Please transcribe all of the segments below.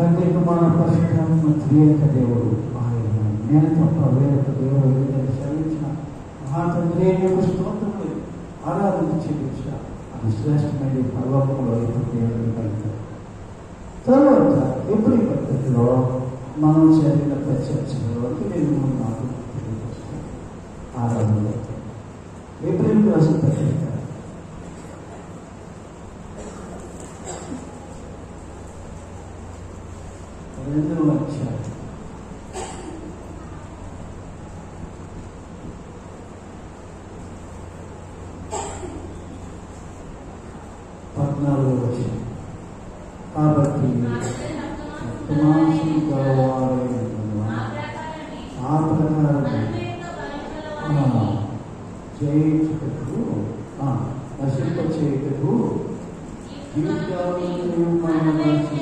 తండ్రి కుమార పరిశుద్ధాత్మ త్రియేక దేవుడు ఆయన నేను తప్ప వేరొక దేవుడు ఏదైనా శ్రమించిన మహాతండ్రి యొక్క స్తోత్రములు ఆరాధన చెల్లించిన అది శ్రేష్టమైన పర్వకంలో ఇప్పుడు దేవుడు కలిగారు తర్వాత ఎప్పుడు ఈ పద్ధతిలో మనం జరిగిన చర్చలోకి నేను మాకు తెలియజేస్తాను ఆరాధనలో ఏప్రిల్ రాసిన పత్రిక రెండవ అధ్యాయం పద్నాలుగో వచ్చిన కాబట్టి మాంసం గలవారైన ఆ ప్రకారం చేయుటకు నశింప చేయుటకు జీవితాలను మనం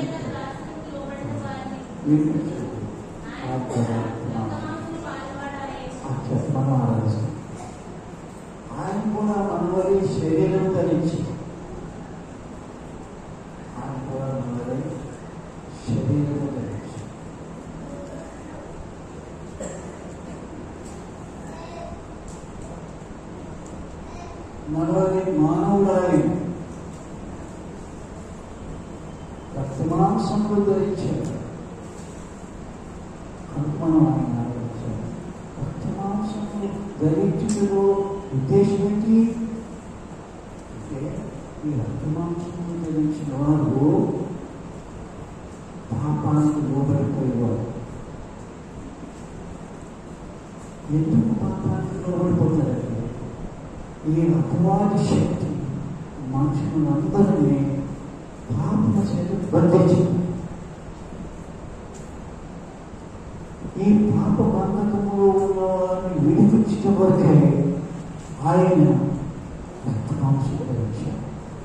మనం ఆరాధిస్తాం ఆయన కూడా మనవరి శరీరం ధరించి ఆయన కూడా మనవరి శరీరం ధరించి మనవరి మానవుడాయి రక్తమాంసములు ధరించాడు కనుమనం ఆయన ఆరాధించాడు రక్తమాంసములు ధరించుటలో ఉద్దేశం ఏంటి అంటే ఈ రక్తమాంసములు ధరించిన వారు పాపానికి లోబడిపోయేవారు ఎందుకు పాపానికి లోబడిపోతారంటే ఈ అపవాది శక్తి మనుషులందరినీ పాపం చేత బంధించింది ఈ పాప బంధకములో ఉన్న వారిని విడిపించడం వరకే ఆయన రక్తమాంసం ధరించాడు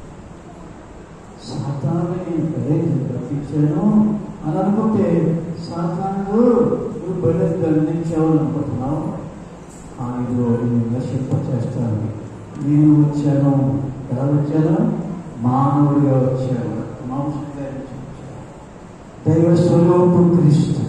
సాతాన్ని నేను బయట రప్పించాను అని అనుకుంటే సాతాను నువ్వు బయట గమనించావు అనుకుంటున్నావు కానీ నేను నశింప చేస్తాను నేను వచ్చాను ఎలా వచ్చాను మానవుడిగా వచ్చాను మాంసంగా వచ్చాను దైవ స్వరూపం క్రీస్తు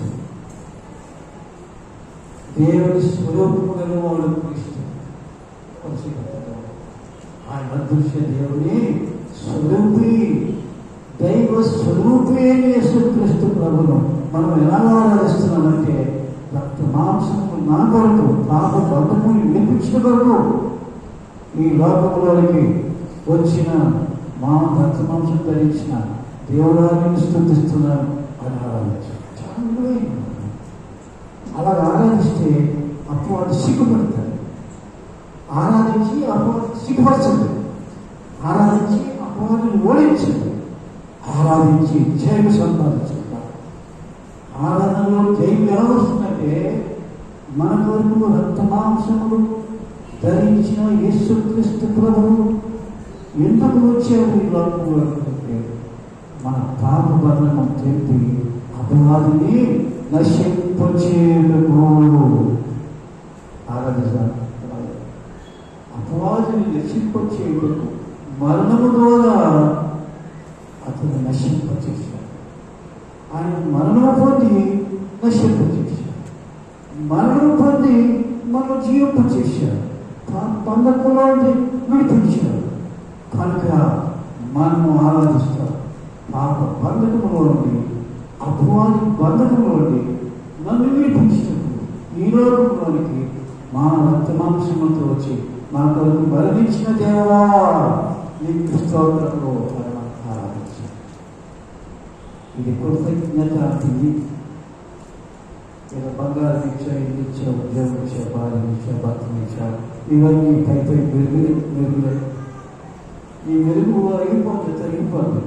దేవుని స్వరూపము గలవాడు క్రీస్తు పరిశుభ్రతలో ఆయన అదృశ్య దేవుని స్వరూపి దైవ స్వరూపి అయిన యేసుక్రీస్తు ప్రభును మనం ఎలా ఆరాధిస్తున్నామంటే రక్త మాంసము నా కొరకు పాప బంధముని వినిపించిన కొరకు ఈ లోకంలోనికి వచ్చిన మా రక్త మాంసం ధరించిన దేవుడాన్ని స్థుతిస్తున్నాను అని ఆరాధించాను చాలా విలువైనది. అలా ఆరాధిస్తే అపవాది సిగ్గుపడతాడు ఆరాధించి అపవాది సిగ్గుపరచండి ఆరాధించి అపవాదిని ఓడించండి ఆరాధించి జయము సంపాదించుకుంటాం ఆరాధనలో జయం ఎలా వస్తుందంటే మన కొరకు రక్తమాంసములు ధరించిన యేసుక్రీస్తు ప్రభువు ఎందుకు వచ్చాడు ఈ లోకంలో అంటే మన పాప బంధనం చెప్పి అపవాదిని నశింపచేయటకు ఆరాధిస్తాను అపవాదిని నశింపచేయటకు మరణము ద్వారా అతను నశింపచేశాడు ఆయన మరణము పొంది నశింపచేశాడు మరణం పొంది మనం జీవింపచేశాడు పందకులో విడిపించాడు కనుక మనము ఆరాధిస్తాం పాప బంధకములో నుండి అపవాది బంధకములో నుండి నన్ను విడిపించినప్పుడు ఈ లోకంలోనికి మా రక్త మాంసములతో వచ్చి మా కొరకు మరణించిన దేవా నీకు స్తోత్రంలో ఆరాధించాను ఇది కృతజ్ఞత ఇది ఇలా బంగారం ఇచ్చా ఇల్లు ఇచ్చా ఉద్యోగం ఇచ్చా భార్య ఇచ్చా భర్తను ఇచ్చా ఇవన్నీ పై పై మెరుగులు మెరుగులే ఈ మెరుగు అయిపోతుంది తరిగిపోతుంది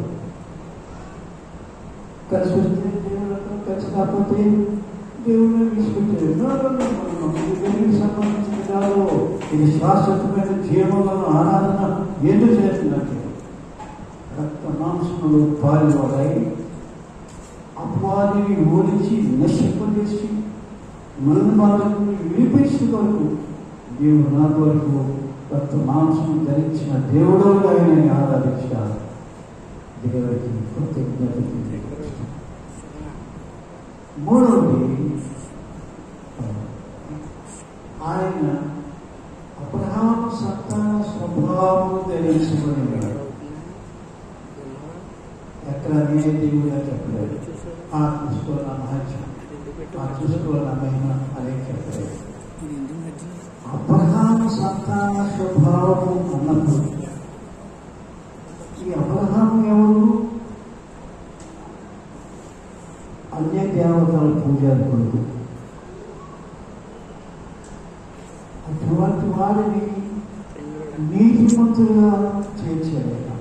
కలిసి వస్తే దేవుళ్ళతో కలిసి కాకపోతే దేవుని విడిచిపెట్టారు దేవునికి సంబంధించిన కాదు ఇది శాశ్వతమైన జీవములను ఆరాధన ఎందుకు చేస్తున్నట్టు రక్త మాంసములు పాల్గొనై అపవాదిని ఓడించి నశింపజేసి మరణ బాధలను విడిపించిన కొరకు దేవుడు నా కొరకు రక్త మాంసం ధరించిన దేవుడు ఆయన ఆరాధించారు దేవుడికి కృతజ్ఞత మూడవది ఆయన అబ్రహాము సంతాన స్వభావము తెలుసుకునేవాడు ఎక్కడ నేనే దేవుడిగా చెప్పలేదు ఆ చూసుకోవాల మహత్యం ఆ చూసుకోవాల మహిమ అదే చెప్పలేదు అబ్రహాము సంతాన స్వభావము అన్నప్పుడు ఈ అబ్రహాము ఎవరు అన్య దేవతల పూజారి కొడుకు అటువంటి వారిని నీతిమంతులుగా చేర్చాడు ఆయన.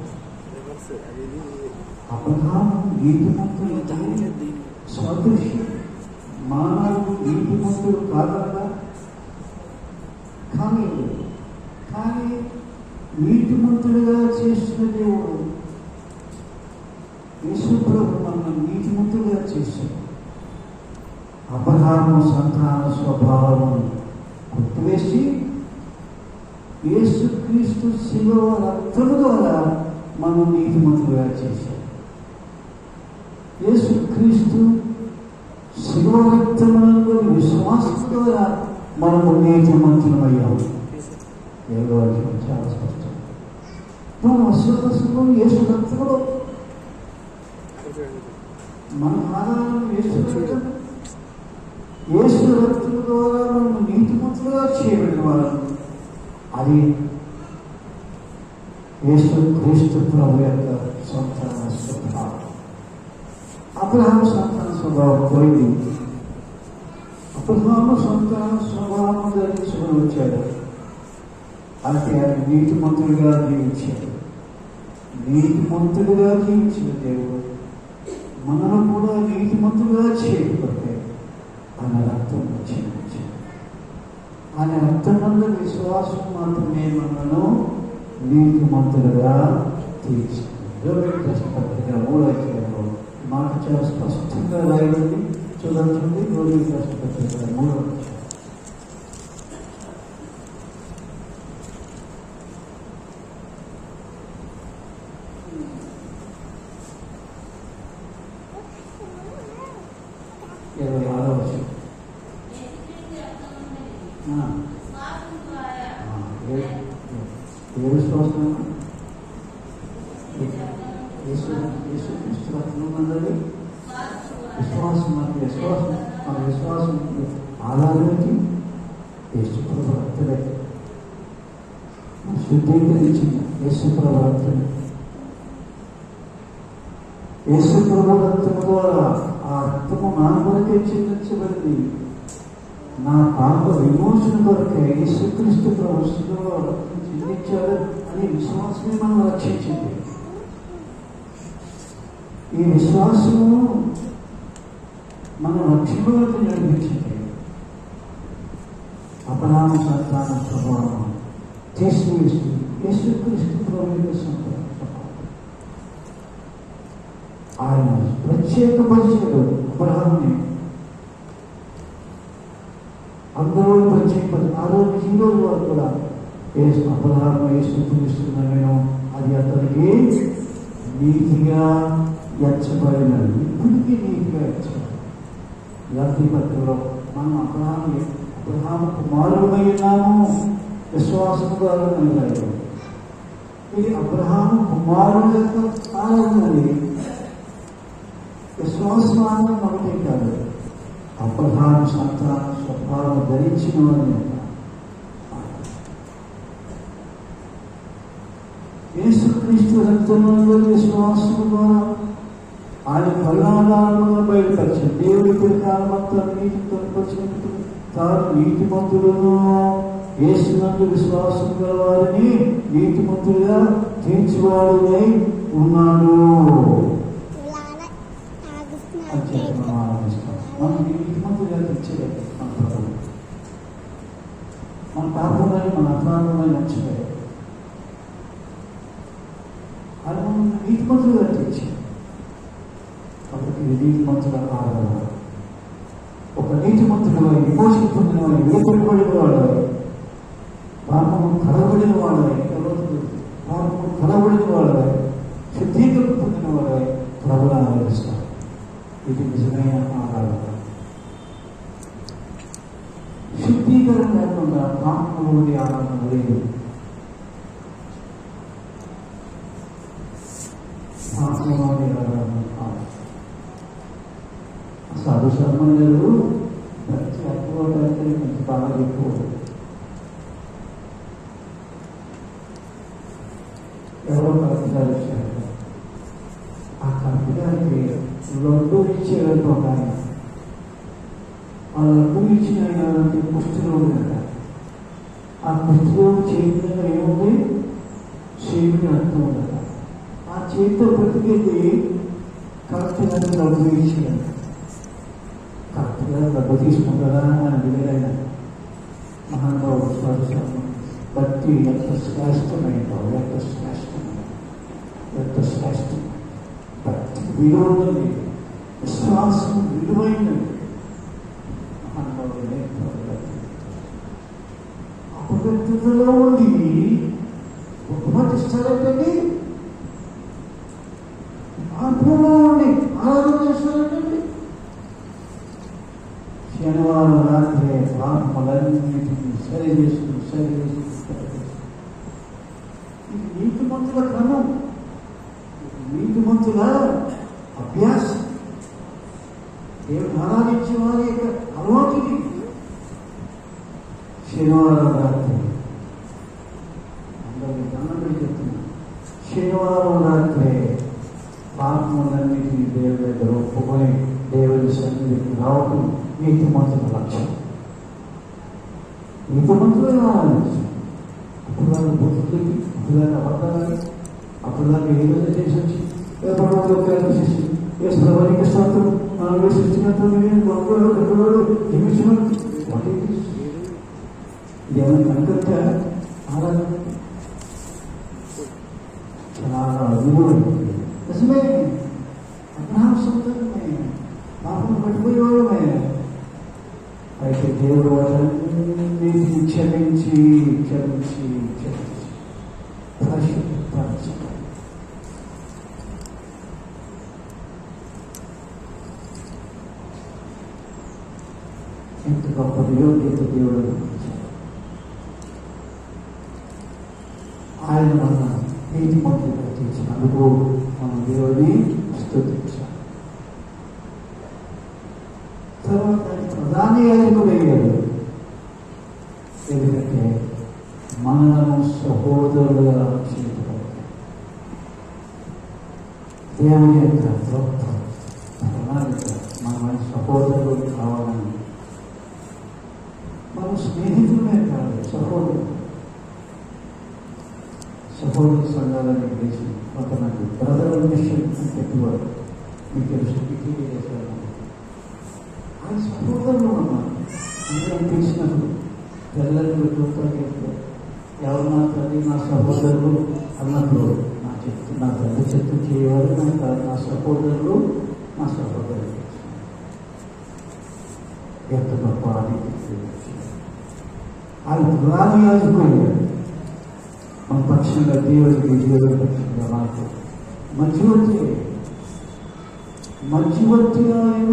అబ్రహాము నీతిమంతులకు సదృశ్యం మానవుడు నీతిమంతుడు కాదన్నా కానీ కానీ నీతిమంతుడిగా చేస్తున్న దేవుడు యేసుప్రభు మన నీతిమంతుడిగా చేశాడు అబ్రహాము సంతాన స్వభావం గుర్తువేసి యేసుక్రీస్తు శివ రక్తము ద్వారా మనం నీతిమంతులుగా చేశాడు యేసుక్రీస్తు శివ రక్తమునందు విశ్వాసం ద్వారా మనము నీతిమంతులమయ్యాము ఏదో వాక్యం చాలా స్పష్టం మనం విశ్వాసంలో యేసు రక్తంలో మన ఆధారం యేసు రక్తం యేసు రక్తం ద్వారా మనం నీతిమంతులుగా చేయబడిన వారు అది యేసు క్రీస్తు ప్రభు యొక్క సంతాన స్వభావం అబ్రహాం సంతాన స్వభావం పోయింది అబ్రహాము సంతాన స్వభావం ధరించుకుని వచ్చాడు అంటే ఆయన నీతిమంతుడిగా జీవించాడు నీతిమంతుడిగా జీవించిన దేవుడు మనను కూడా నీతిమంతులుగా చేయకపోతే ఆయన రక్తం చెల్లించాడు ఆయన రక్తం వల్ల విశ్వాసం మాత్రమే మనను నీతిమంతులుగా తీర్చింది పత్రిక మూడో అధ్యాయంలో ఈ మాట చాలా స్పష్టంగా రాయబడింది చూడండి రోజు పత్రిక మూడో అధ్యాయం. ఇరవై ఆరో వర్షం ఏ విశ్వాసం యేసు యేసు క్రీస్తు రక్తం ఉన్నది విశ్వాసం మన విశ్వాసం మన విశ్వాసం ఆధారానికి యేసు ప్రభు రక్తమే శుద్ధీకరించిన యేసు ప్రభు రక్తమే యేసు ప్రభు రక్తం ద్వారా ఆ రక్తము నా కొరకే చెల్లించబడింది నా పాప విమోచన కొరకే యేసుక్రీస్తు ప్రభు శిలువలో రక్తం చెల్లించాడు అని విశ్వాసమే మనం రక్షించింది ఈ విశ్వాసము మన లక్ష్యంలోకి నడిపించింది అపరామ సంతాన స్వభావం తీసివేసి యేసుక్రీస్తు ప్రభు యొక్క సంతాన స్వభావం ఆయన ప్రత్యేకపరిచాడు అబ్రహాంని అందరూ ప్రత్యేకపరిచి ఆ రోజు ఈ రోజు వరకు కూడా యేసు అబ్రహాం యేసు క్రీస్తున్న నేను అది అతనికి నీతిగా ఎంచబడినది ఇప్పటికీ నీతిగా ఎంచబడి యాత్రి పత్రికలో మనం అబ్రహాం అబ్రహాం కుమారుడమై ఉన్నాము విశ్వాసం ద్వారా కలిగాడు ఇది అబ్రహాము కుమారుడు యొక్క ఆనందది విశ్వాసాన్ని మొదలెట్టాడు అబ్రహాము సంతాన స్వభావం ధరించిన వాడిని యేసుక్రీస్తు రక్తంలో విశ్వాసము ద్వారా ఆయన పరిణామాలను బయలుపరిచాడు దేవుడి పరికాలమంతా నీతి కనపరిచినట్టు తాను నీతిమంతులను యేసునందు విశ్వాసం గల వారిని నీతిమంతులుగా తీర్చివాడునై ఉన్నాడు అని చెప్పి మనం ఆలోచిస్తాం మనం నీతిమంతులుగా తీర్చలేదు మన ప్రభు మన పాపమని మన అపరాధమని నచ్చలేదు అది మనం నీతిమంతులుగా తీర్చాడు కాబట్టి ఇది నీతిమంతుల ఆరాధన ఒక నీతిమంతుడు విమోచన పొందిన వాడు విడపడిన వాడు పాపము కలబడిన వాడై పాపము కలబడిన వాడై శుద్ధీకరణ పొందిన వాడై ప్రభుని ఆరాధిస్తాడు ఇది నిజమైన ఆరాధన అంగీకారం లేకుండా ప్రాణముడి ఆరాధన లేదు ప్రాణముడి ఆరాధన కాదు సాధు శర్మలు ప్రతి అప్పుడైతే మంచి బాగా ఎక్కువ ఎవరో కలుపుతారు వచ్చారు ఆ కలుపుదానికి లడ్డు ఇచ్చి వెళ్ళిపోతాను ఆ లడ్డు ఇచ్చిన ఆయనంటే కుష్ఠరోగి అంట ఆ కుష్ఠరోగి చేతి దగ్గర ఏముంది చేతిని అర్థం ఉందట ఆ చేతితో బ్రతికెళ్ళి కరెక్ట్గా లడ్డు ఇచ్చిందంట కరెక్ట్గా డబ్బు తీసుకుంటారా అని అడిగారైన మహానుభావుడు స్వరస్వామి భక్తి ఎంత శ్రేష్టమైన ఎంత శ్రేష్టమైన ఎంత శ్రేష్టమైన భక్తి విలువైనది విశ్వాసం విలువైనది మహానుభావుడు నేర్పాడు అపవిత్రతలో ఉండి ఒక మాట ఇస్తారంటండి అనుభవంలో ఉండి ఆరాధన చేస్తారంటండి శనివారం రాత్రి పాపములన్నింటినీ సరి చేసుకుని సరి చేసుకుని ఇది నీతిమంతుల క్రమం ఇది నీతిమంతుల అభ్యాసం దేవుడు ఆరాధించే వారి యొక్క అలవాటు ఇది శనివారం రాత్రి అందరికీ దండం పెట్టి చెప్తున్నా శనివారం రాత్రి పాపములన్నిటినీ దేవుడి దగ్గర ఒప్పుకొని దేవుడి సన్నిధికి రావడం నీతిమంతుల లక్ష్యం నీతిమంతులే ఆరాధించు అప్పుడు దాన్ని బుద్ధులకి అప్పుడు దాన్ని అబద్ధాలని అప్పుడు దాన్ని ఏదో చేసి వచ్చి ఎప్పుడో చేసి ఏ స్థలానికి స్తోత్రం మనం వేసిచ్చినంత గొప్పలు గొప్పలు నిమిషం ఇదేమైనా కనుక ఆరాధన చాలా అద్భుతమైంది నిజమే అబ్రహాం సొంతమే పాపం పడిపోయేవాడమే అయితే దేవుడు వాటన్నిటిని క్షమించి క్షమించి క్షమించి పరిశుద్ధపరచు ఎంత గొప్ప యోగ్యత దేవుడు ఇచ్చాడు. ఆయన మన నీతి మంత్రులు తీర్చినందుకు మన దేవుడిని స్థుతించాలి తర్వాత ప్రధాన యాజకుడు అయ్యాడు ఎందుకంటే మనము సహోదరులుగా రక్షించబడ్డాం దేవుని యొక్క గొప్ప ప్రణాళిక మన సహోదరులు కావాలని మన స్నేహితులే కాదు సహోదరులు సహోదర సంఘాలని వేసి కొంతమంది బ్రదర్ మిషన్ అని పెట్టేవారు మీకు తెలుసు పిక్కి చేశారు ఆయన సహోదరులు ఉన్నారు అందరం పిలిచినప్పుడు పిల్లలు చూస్తారు ఎవరు నా తల్లి నా సహోదరులు అన్నప్పుడు నా చెప్తు నా తల్లి చెప్తూ చేయవారు నా త- నా సహోదరులు నా సహోదరులు ఎంత గొప్ప ఆధిక్యత ఆయన ప్రధాన యాజకుడు మన పక్షంగా దేవుడికి దేవుడి పక్షంగా మనకు మధ్యవర్తి మధ్యవర్తి ఆయన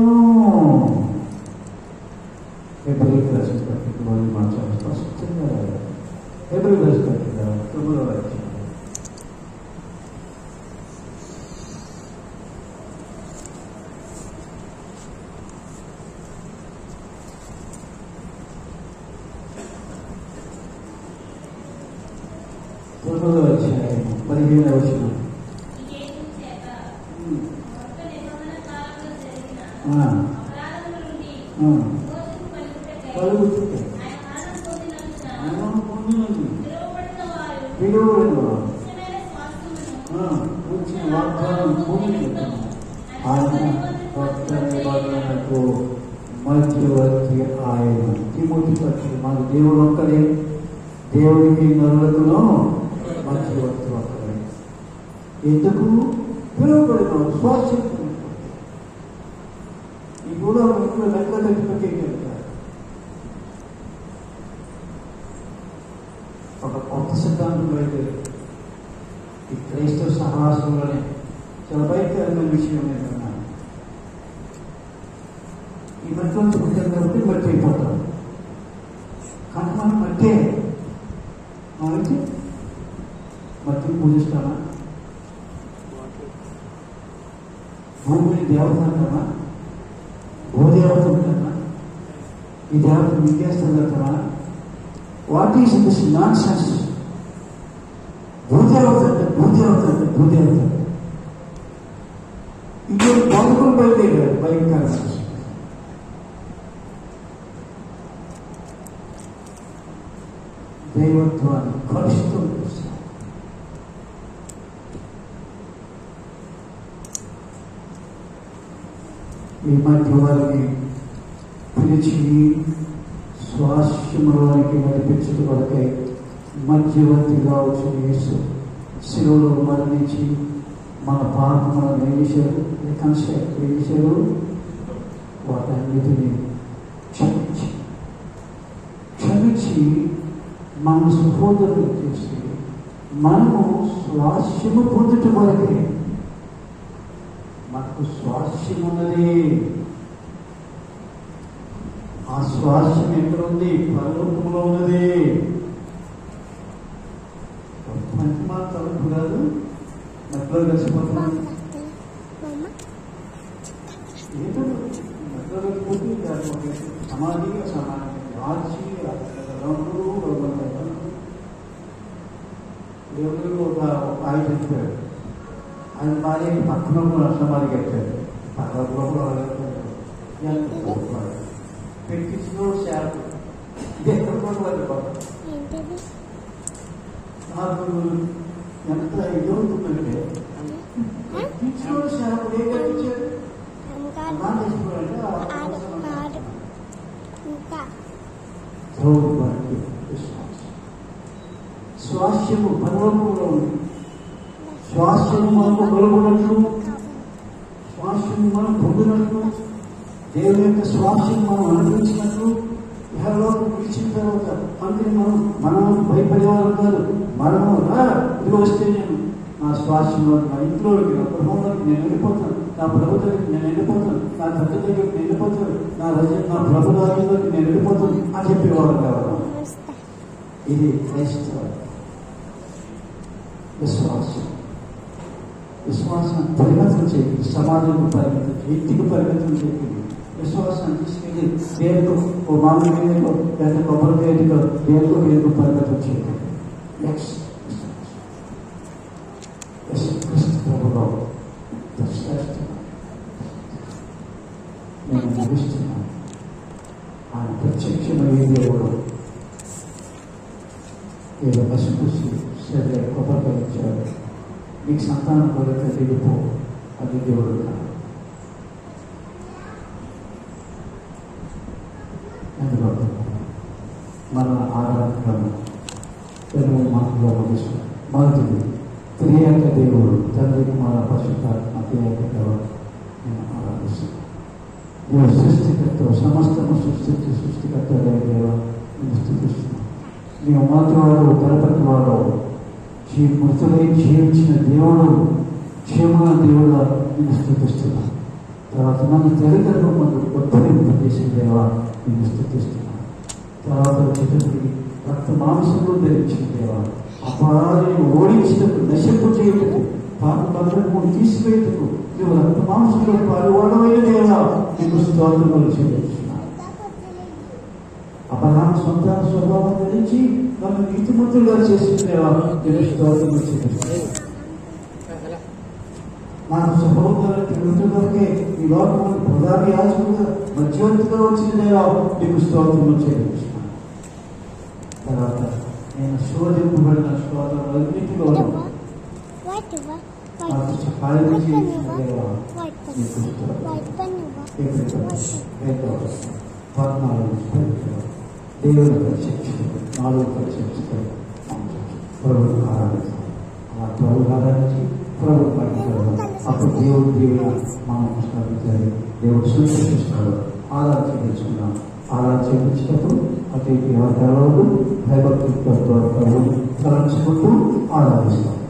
ఎబ్రి రాసిన పత్రికలో ఈ మాట చాలా స్పష్టంగా రాయాలి. ఎబ్రి రాసిన పత్రిక తొమ్మిదవ అధ్యాయం. తొమ్మిదవ అధ్యాయం పదిహేనవ వచనం. ఆ, ఆ. పలుకుతుంది. ఆయన పొందినది. పిలువబడిన వారు. ఆ, వచ్చిన వాగ్దానం పొందినది. ఆయన కొత్త నిబంధనకు మధ్యవర్తి ఆయన తిమోతి పక్షి మాకు దేవుడు ఒక్కడే దేవుడికి నరులకును మధ్యవర్తి ఒక్కడే ఎందుకు పిలువబడిన స్వాస్థ్యం ఈ కూడా ఇంట్లో లెక్క తగ్గిపోతే చెప్తారు ఒక కొత్త సిద్ధాంతం అయితే ఈ క్రైస్తవ సహవాసంలోనే చాలా భయంకరమైన విషయం ఏంటన్నా ఈ మధ్య నుంచి పుట్టారు కాబట్టి మర్చి అయిపోతారు మట్టే అయితే మట్టిని పూజిస్తామా భూమిని దేవత అంటామా భూదేవత అంటామా ఈ దేవత మింగేస్తుంది అంటామా what is this nonsense భూదేవత అంటే భూదేవత అంటే భూదేవత ఇంకో బతుకులు బయలుదేరారు భయంకరంగా దైవత్వాన్ని కలుషితం చేస్తారు ఈ మధ్య వారిని పిలిచి స్వాస్థ్యములోనికి నడిపించడం కొరకై మధ్యవర్తిగా వచ్చిన యేసు శిలువలో మరణించి మన పాపములను ఏం చేశారు కన్సెప్ట్ ఏం చేశారు వాటన్నిటిని క్షమించి క్షమించి మన సహోదరులు చేసి మనము స్వాస్యము పొందుట కొరకే మనకు స్వాస్యం ఉన్నది ఆ స్వాస్యం ఎక్కడ ఉంది పరలోకంలో ఉన్నది మంచి మాట తలుపు కాదు మధ్యలో కలిసిపోతున్నాం ఏదో మధ్యలో కలిసిపోతే దాని ఒక సమాధి సమాధి మార్చి రంగులు ఎవరు ఒక ఒక ఆయన చెప్పాడు ఆయన భార్య పక్కన కూడా సమాధి కట్టాడు పక్కన కూడా పెట్టించిన శాఖ ఇదే వాళ్ళు పాపం ఏంటిది నాకు ఎంత ఇదవుతుందంటే పెట్టించిన శాఖ ఏ కట్టించాడు ఇంకా అన్నా చేసుకోవాలంటే ఆ ఆడు అవసరం ఆడు ఇంకా ద్రౌపది విశ్వాసం స్వాస్యము పర్వతంలో ఉంది స్వాస్యము మనకు కలుగునట్లు స్వాస్యము మనం పొందినట్లు దేవుని యొక్క స్వాస్యం మనం అనుభవించినట్లు ఇహలోకం విడిచిన తర్వాత అందుకని మనం మనం భయపడేవారు కాదు మనము రా ఇదిగో వస్తే నేను నా స్వాస్యంలో నా ఇంట్లోకి నా గృహంలోకి నేను వెళ్ళిపోతాను నా ప్రభు దగ్గరికి నేను వెళ్ళిపోతాను నా తండ్రి దగ్గరికి నేను వెళ్ళిపోతాను నా రజ నా ప్రభు రాజ్యంలోకి నేను వెళ్ళిపోతాను అని చెప్పేవారు కావాలి వస్తా ఇది క్రైస్తవ విశ్వాసం విశ్వాసం పరిమితం చేయండి సమాజంకు పరిమితం చేయండి ఇంటికి పరిమితం చేయండి విశ్వాసం తీసుకెళ్ళి దేనికి ఓ మామిడికాయకు లేదా కొబ్బరికాయకు దేనికో దేనికి పరిమితం చేయండి నెక్స్ట్ క్రీస్తు ప్రభులో శ్రేష్టం నేను నడుస్తున్నాను ఆయన ప్రత్యక్షమయ్యే దేవుడు ఏదో పసిపూసి సరే కొబ్బరికాయ ఇచ్చాడు నీకు సంతానం కోరిక తీరిపో అది దేవుడు కాదు అందులో మన ఆరాధనలను తెలుగు మాటలో ముగిస్తాం మొదటిది త్రియేక దేవుడు తండ్రి కుమార పరిశుద్ధాత్మ త్రియేక దేవుడు నేను ఆరాధిస్తున్నాను నువ్వు సృష్టికర్త సమస్తము సృష్టించి సృష్టికర్త దేవ నేను స్థుతిస్తున్నాను నీవు మాత్రవాడు గణపతి వాడు జీ మృతులై జీవించిన దేవుడు క్షేమల దేవుడు నేను స్థుతిస్తున్నాను తర్వాత నన్ను తల్లిదండ్రులు ముందు ఉద్ధరింపు చేసిన దేవ నేను స్థుతిస్తున్నాను తర్వాత వచ్చేటప్పటికి రక్త మాంసంలో ధరించిన దేవ అపారాన్ని ఓడించినట్టు నశింపు చేయటకు పాప బంధము తీసివేయటకు నువ్వు రక్త మాంసంలో పాల్గొనమైన దేవ నీకు స్తోత్రములు చెల్లిస్తున్నాను అబ్రహాం సొంత స్వభావం ధరించి నన్ను నీతిమంతులుగా చేసిన దేవ నేను స్తోత్రములు చెల్లిస్తున్నాను నాకు సహోదరు తిరుగుతున్నకే ఈ లోకం ప్రధాన యాజకుగా మధ్యవర్తిగా వచ్చిన దేవా నీకు స్తోత్రము చెల్లిస్తున్నాను తర్వాత నేను శోధింపబడిన స్తోత్రములన్నిటిలో వైట్ ఇవ్వ నాకు సహాయం చేసిన దేవా వైట్ పెన్ నీకు స్తోత్రం వైట్ పెన్ ఇవ్వ ఏప్రిల్ పద్నాలుగు పదిహేను దేవుని పరిశీలించడం నాలుగు పరిశీలించడం ప్రభు ఆరాధించాలి అలా ప్రభు ఆరాధించి ప్రభు పట్టించాలి అప్పుడు దేవుడు దేవుడు మనం స్మరించాలి దేవుడు సూచిస్తున్నాడు ఆరాధన చేయించుకున్నాం ఆరాధన చేయించినప్పుడు అటు ఇటు ఎవరు తెలవదు భయభక్తులతో ప్రభు తలంచుకుంటూ ఆరాధిస్తాం